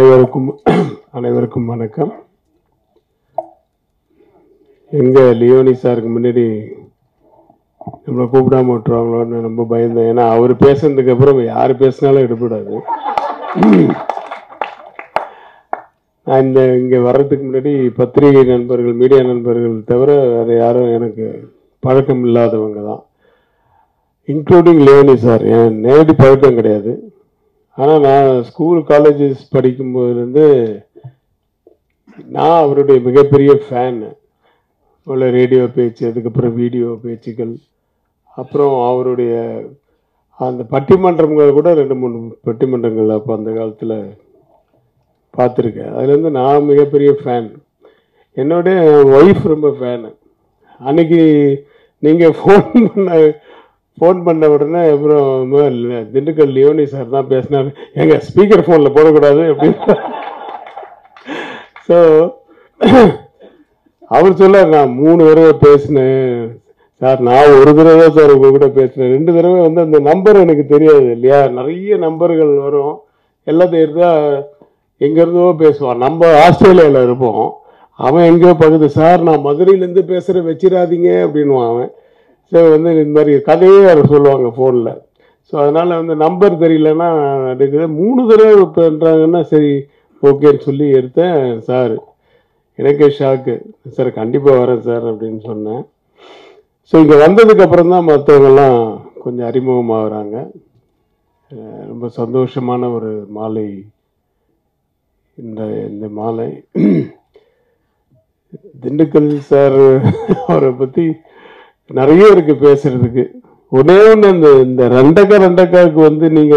அனைவருக்கும் அனைவருக்கும் வணக்கம் எங்க லியோனி சாருக்கு முன்னாடி நம்மளை கூப்பிடாம விட்டுருவாங்களோன்னு ரொம்ப பயந்தேன் ஏன்னா அவர் பேசுனதுக்கு அப்புறம் யார் பேசினாலும் எடுபடாது நான் இந்த இங்க வர்றதுக்கு முன்னாடி பத்திரிகை நண்பர்கள் மீடியா நண்பர்கள் தவிர வேற யாரும் எனக்கு பழக்கம் இல்லாதவங்க தான் இன்க்ளூடிங் லியோனி சார் என் நேரடி பழக்கம் கிடையாது ஆனால் நான் ஸ்கூல் காலேஜஸ் படிக்கும்போதுலேருந்து நான் அவருடைய மிகப்பெரிய ஃபேன் உள்ள ரேடியோ பேச்சு அதுக்கப்புறம் வீடியோ பேச்சுகள் அப்புறம் அவருடைய அந்த பட்டிமன்றங்கள் கூட ரெண்டு மூணு பட்டிமன்றங்கள் அப்போ அந்த காலத்தில் பார்த்துருக்கேன் அதுலேருந்து நான் மிகப்பெரிய ஃபேன் என்னுடைய ஒய்ஃப் ரொம்ப ஃபேனு அன்னைக்கு நீங்கள் ஃபோன் பண்ண ஃபோன் பண்ண உடனே அப்புறம் இல்ல, திண்டுக்கல் லியோனி சார் தான் பேசினார் எங்க ஸ்பீக்கர் ஃபோனில் போடக்கூடாது அப்படின்னு ஸோ அவர் சொல்லார் நான் மூணு தடவை பேசினேன் சார் நான் ஒரு தடவை தான் சார் உங்க கூட பேசினேன் ரெண்டு தடவை வந்து அந்த நம்பர் எனக்கு தெரியாது இல்லையா நிறைய நம்பர்கள் வரும் எல்லாத்தையும் இருந்தா எங்க இருந்தோ பேசுவான் நம்ம ஆஸ்திரேலியாவில் இருப்போம் அவன் எங்கேயோ பக்கத்து சார் நான் மதுரையிலேருந்து பேசுகிறேன் வச்சிடாதீங்க அப்படின்வான் அவன் ஸோ வந்து இந்த மாதிரி கதையே அவர் சொல்லுவாங்க ஃபோனில் ஸோ அதனால் வந்து நம்பர் தெரியலன்னா எடுக்குது மூணு தடவை பண்ணுறாங்கன்னா சரி ஓகேன்னு சொல்லி எடுத்தேன் சார் எனக்கே ஷாக்கு சார் கண்டிப்பாக வரேன் சார் அப்படின்னு சொன்னேன் ஸோ இங்கே வந்ததுக்கு அப்புறம் தான் மற்றவங்கெல்லாம் கொஞ்சம் அறிமுகமாகறாங்க அஹ் ரொம்ப சந்தோஷமான ஒரு மாலை இந்த இந்த மாலை திண்டுக்கல் சார் அவரை பற்றி நிறைய இருக்கு பேசுறதுக்கு ஒன்னே ஒன்று இந்த இந்த ரெண்டக்கா ரெண்டக்காவுக்கு வந்து நீங்க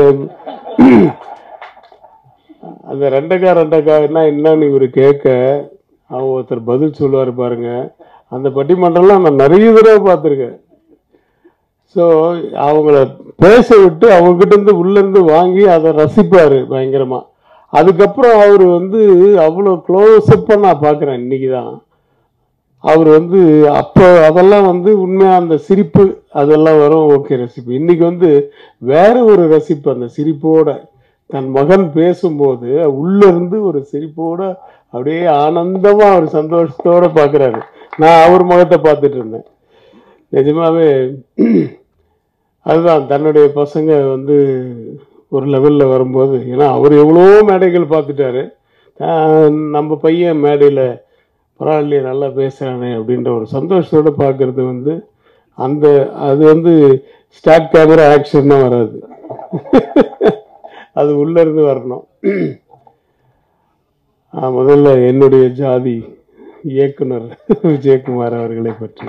அந்த ரெண்டக்கா ரெண்டக்கான்னா என்னன்னு இவர் கேட்க அவ ஒருத்தர் பதில் சொல்லுவார் பாருங்க அந்த பட்டிமன்றம்லாம் நான் நிறைய தடவை பார்த்துருக்கேன் ஸோ அவங்கள பேச விட்டு அவங்ககிட்ட இருந்து உள்ள இருந்து வாங்கி அதை ரசிப்பாரு பயங்கரமா அதுக்கப்புறம் அவர் வந்து அவ்வளோ க்ளோஸ்அப்பாக நான் பார்க்குறேன் இன்னைக்கு தான் அவர் வந்து அப்போ அதெல்லாம் வந்து உண்மையா அந்த சிரிப்பு அதெல்லாம் வரும் ஓகே ரசிப்பு இன்னைக்கு வந்து வேற ஒரு ரசிப்பு அந்த சிரிப்போட தன் மகன் பேசும்போது உள்ள இருந்து ஒரு சிரிப்போட அப்படியே ஆனந்தமா அவர் சந்தோஷத்தோட பார்க்கறாரு நான் அவர் முகத்தை பார்த்துட்டு இருந்தேன் நிஜமாவே அதுதான் தன்னுடைய பசங்க வந்து ஒரு லெவலில் வரும்போது ஏன்னா அவர் எவ்வளோ மேடைகள் பார்த்துட்டாரு ஆஹ் நம்ம பையன் மேடையில் பரவாயில்லையே நல்லா பேசுகிறானே அப்படின்ற ஒரு சந்தோஷத்தோட பார்க்கறது வந்து அந்த அது வந்து ஸ்டார்ட் கேமரா ஆக்ஷன் தான் வராது அது உள்ள இருந்து வரணும் ஆஹ் முதல்ல என்னுடைய ஜாதி இயக்குனர் விஜயகுமார் அவர்களை பற்றி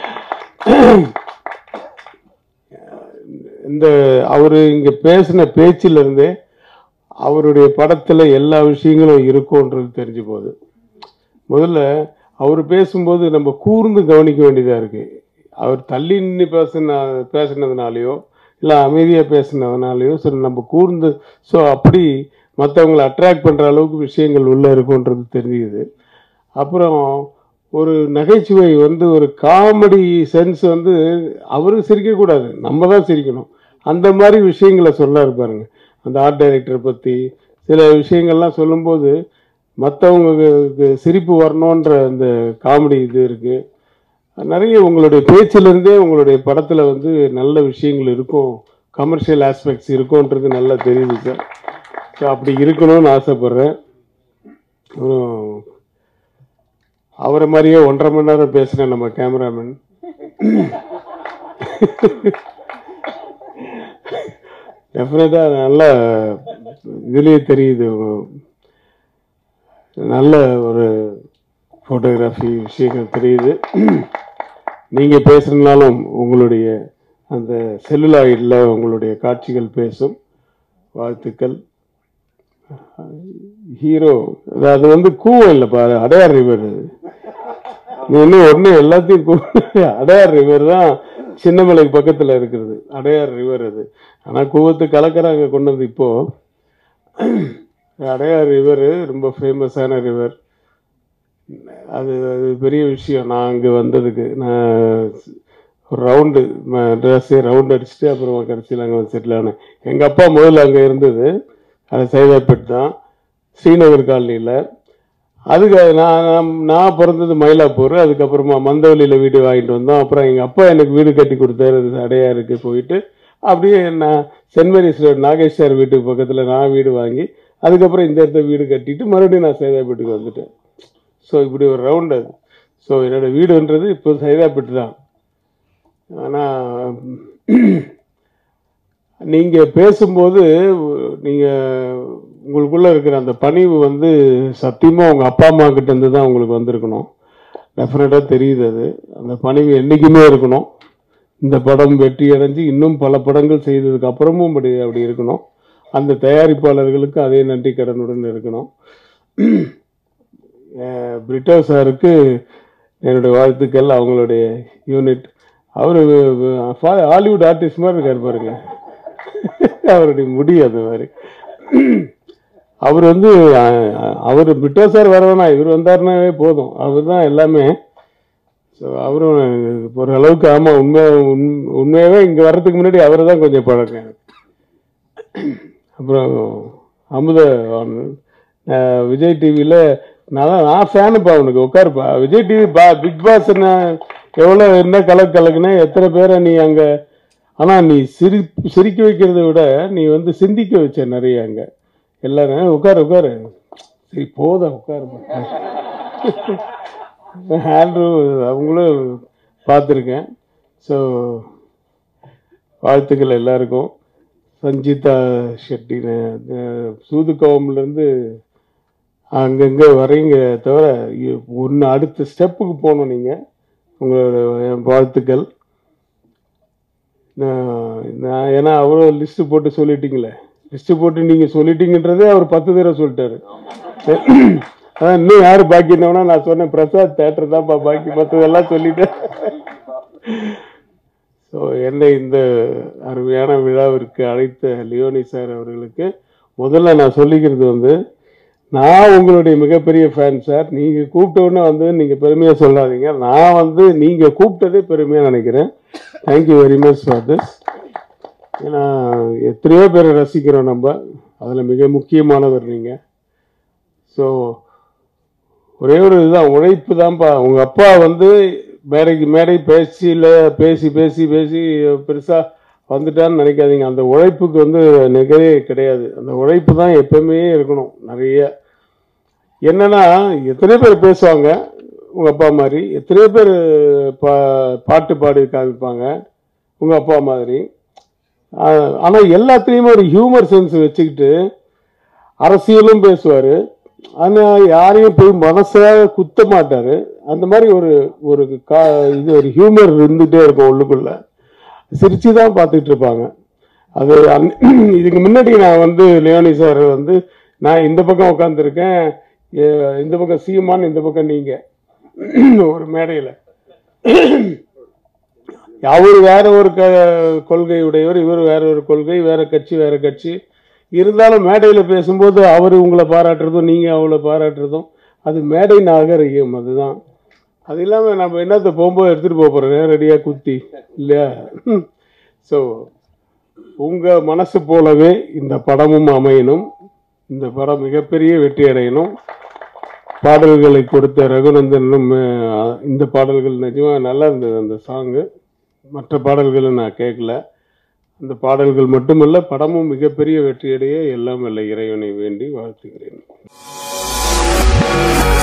இந்த அவரு இங்க பேசின பேச்சில இருந்தே அவருடைய படத்துல எல்லா விஷயங்களும் இருக்கும்ன்றது தெரிஞ்சு போகுது முதல்ல அவர் பேசும்போது நம்ம கூர்ந்து கவனிக்க வேண்டியதா இருக்கு அவர் தள்ளி நின்று பேசின பேசினதுனாலயோ இல்லை அமைதியா பேசினதுனாலயோ சரி நம்ம கூர்ந்து ஸோ அப்படி மற்றவங்களை அட்ராக்ட் பண்ற அளவுக்கு விஷயங்கள் உள்ள இருக்கும்ன்றது தெரிஞ்சுது அப்புறம் ஒரு நகைச்சுவை வந்து ஒரு காமெடி சென்ஸ் வந்து அவரு சிரிக்கக்கூடாது நம்ம தான் சிரிக்கணும் அந்த மாதிரி விஷயங்களை சொல்ல பாருங்க அந்த ஆர்ட் டைரக்டரை பற்றி சில விஷயங்கள்லாம் சொல்லும்போது மற்றவங்களுக்கு சிரிப்பு வரணுன்ற அந்த காமெடி இது இருக்கு நிறைய உங்களுடைய பேச்சிலிருந்தே உங்களுடைய படத்துல வந்து நல்ல விஷயங்கள் இருக்கும் கமர்ஷியல் ஆஸ்பெக்ட்ஸ் இருக்கும்ன்றது நல்லா தெரியுது சார் ஸோ அப்படி இருக்கணும்னு ஆசைப்படுறேன் அப்புறம் அவரை மாதிரியே ஒன்றரை மணி நேரம் பேசுகிறேன் நம்ம கேமராமேன் டெஃபினட்டாக நல்ல இதுலேயே தெரியுது நல்ல ஒரு ஃபோட்டோகிராஃபி விஷயங்கள் தெரியுது நீங்கள் பேசுகிறதுனாலும் உங்களுடைய அந்த செல்லுலாய்டில் உங்களுடைய காட்சிகள் பேசும் வாழ்த்துக்கள் ஹீரோ அது வந்து கூவம் இல்லை பாரு அடையார் ரிவர் நீ இன்னும் ஒண்ணு எல்லாத்தையும் கூ- அடையார் ரிவர் தான் சின்னமலைக்கு பக்கத்துல இருக்கிறது அடையார் ரிவர் அது ஆனா கூவத்து கலக்கறாங்க கொண்டு வந்து இப்போ அடையார் ரிவர் ரொம்ப ஃபேமஸான ரிவர் அது அது பெரிய விஷயம் நான் அங்கே வந்ததுக்கு நான் ஒரு ரவுண்டு ட்ரெஸ்ஸே ரவுண்ட் அடிச்சுட்டு அப்புறம் கடைசியில் அங்கே வந்து செட்டில் ஆனேன் எங்கள் அப்பா முதல்ல அங்கே இருந்தது அது சைதாப்பேட் தான் ஸ்ரீநகர் காலனியில் அதுக்கு நான் நான் நான் பிறந்தது மயிலாப்பூர் அதுக்கப்புறமா மந்தவெளியில் வீடு வாங்கிட்டு வந்தோம் அப்புறம் எங்கள் அப்பா எனக்கு வீடு கட்டி கொடுத்தாரு அது அடையாருக்கு போயிட்டு அப்படியே நான் saint Mary's road Nagesh sir வீட்டுக்கு பக்கத்தில் நான் வீடு வாங்கி அதுக்கப்புறம் இந்த இடத்துல வீடு கட்டிட்டு மறுபடியும் நான் சைதாப்பேட்டுக்கு வந்துட்டேன் ஸோ இப்படி ஒரு ரவுண்ட் அது ஸோ என்னோட வீடுன்றது இப்போ சைதாப்பேட்டு தான் ஆனால் நீங்கள் பேசும்போது நீங்கள் உங்களுக்குள்ளே இருக்கிற அந்த பணிவு வந்து சத்தியமாக உங்கள் அப்பா அம்மா கிட்ட இருந்து தான் உங்களுக்கு வந்திருக்கணும் டெஃபினட்டாக தெரியுது அது அந்த பணிவு என்றைக்குமே இருக்கணும் இந்த படம் வெற்றி அடைஞ்சு இன்னும் பல படங்கள் செய்ததுக்கு அப்புறமும் அப்படி அப்படி இருக்கணும் அந்த தயாரிப்பாளர்களுக்கு அதே நன்றி கடனுடன் இருக்கணும் அஹ் பிரிட்டோ சாருக்கு என்னுடைய வாழ்த்துக்கள் அவங்களுடைய யூனிட் அவர் ஹாலிவுட் ஆர்டிஸ்ட் மாதிரி இருக்கார் பாருங்க அவருடைய முடி அது மாதிரி அவர் வந்து அவர் பிரிட்டோ சார் வரவேணா இவர் வந்தாருனாவே போதும் அவர் தான் எல்லாமே ஸோ அவரும் ஒரு அளவுக்கு ஆமாம் உண்மை உண்- உண்மையாகவே இங்கே வர்றதுக்கு முன்னாடி அவரை தான் கொஞ்சம் பழக்கம் எனக்கு. அப்புறம் அமுத அஹ், விஜய் டிவியில் நான் தான் நான் ஃபேனுப்பா அவனுக்கு உட்காருப்பா விஜய் டிவி பா பிக் பாஸ் என்ன எவ்வளோ என்ன கலக்கு கலக்குன்னா எத்தனை பேரை நீ அங்கே ஆனால் நீ சிரி சிரிக்க வைக்கிறத விட நீ வந்து சிந்திக்க வச்ச நிறைய அங்கே எல்லாரும் உட்காரு உட்காரு சரி போதும் உட்காருப்பா ஆண்ட்ரூ அவங்களும் பார்த்துருக்கேன் ஸோ வாழ்த்துக்கள் எல்லாருக்கும் சஞ்சிதா ஷெட்டி சூதுக்கோவம்லேருந்து அங்கங்கே வரீங்க தவிர ஒன்று அடுத்த ஸ்டெப்புக்கு போகணும் நீங்கள் உங்களோட வாழ்த்துக்கள் நான் நான் ஏன்னா அவ்வளோ லிஸ்ட்டு போட்டு சொல்லிட்டீங்களே லிஸ்ட்டு போட்டு நீங்கள் சொல்லிட்டீங்கன்றதே அவர் பத்து தடவை சொல்லிட்டாரு அதான் இன்னும் யார் பாக்கி இருந்தவனா நான் சொன்னேன் பிரசாத் தேட்டர் தான்ப்பா பாக்கி மற்றதெல்லாம் சொல்லிட்டேன் ஸோ என்னை இந்த அருமையான விழாவிற்கு அழைத்த லியோனி சார் அவர்களுக்கு முதல்ல நான் சொல்லிக்கிறது வந்து நான் உங்களுடைய மிகப்பெரிய ஃபேன் சார் நீங்கள் கூப்பிட்ட உடனே வந்து நீங்கள் பெருமையாக சொல்லாதீங்க நான் வந்து நீங்கள் கூப்பிட்டதே பெருமையாக நினைக்கிறேன் thank you very much for this ஏன்னா எத்தனையோ பேரை ரசிக்கிறோம் நம்ம அதில் மிக முக்கியமானவர் நீங்கள் ஸோ ஒரே ஒரு இதுதான் உழைப்பு தான்ப்பா உங்கள் அப்பா வந்து மேடைக்கு மேடை பேச்சியில் பேசி பேசி பேசி பெருசாக வந்துட்டான்னு நினைக்காதீங்க அந்த உழைப்புக்கு வந்து நிகரே கிடையாது அந்த உழைப்பு தான் எப்பவுமே இருக்கணும் நிறைய என்னன்னா எத்தனை பேர் பேசுவாங்க உங்கள் அப்பா மாதிரி எத்தனையோ பேர் பா பாட்டு பாடி காமிப்பாங்க உங்கள் அப்பா மாதிரி ஆனால் எல்லாத்துலேயுமே ஒரு ஹியூமர் சென்ஸ் வச்சுக்கிட்டு அரசியலும் பேசுவார் ஆனால் யாரையும் போய் மனசாக குத்த மாட்டார் அந்த மாதிரி ஒரு ஒரு கா இது ஒரு ஹியூமர் இருந்துகிட்டே இருக்கும் உள்ளுக்குள்ள சிரிச்சு தான் பார்த்துட்டு இருப்பாங்க அது அன்- இதுக்கு முன்னாடி நான் வந்து லியோனி சார் வந்து நான் இந்த பக்கம் உட்காந்துருக்கேன் இந்த பக்கம் சீமான் இந்த பக்கம் நீங்கள் ஒரு மேடையில் அவர் வேற ஒரு க கொள்கை உடையவர் இவர் வேற ஒரு கொள்கை வேற கட்சி வேற கட்சி இருந்தாலும் மேடையில் பேசும்போது அவர் உங்களை பாராட்டுறதும் நீங்கள் அவளை பாராட்டுறதும் அது மேடை நாகரிகம் அதுதான் அது இல்லாமல் நம்ம என்னத்தை போகும்போது எடுத்துகிட்டு போக போகிறோம் நேரடியாக குத்தி இல்லையா ஸோ உங்கள் மனசு போலவே இந்த படமும் அமையணும் இந்த படம் மிகப்பெரிய வெற்றி அடையணும் பாடல்களை கொடுத்த ரகுநந்தனும் அஹ், இந்த பாடல்கள் நிஜமாக நல்லா இருந்தது அந்த சாங்கு மற்ற பாடல்களை நான் கேட்கல அந்த பாடல்கள் மட்டுமல்ல படமும் மிகப்பெரிய வெற்றியடைய எல்லாம் வல்ல இறைவனை வேண்டி வாழ்த்துகிறேன்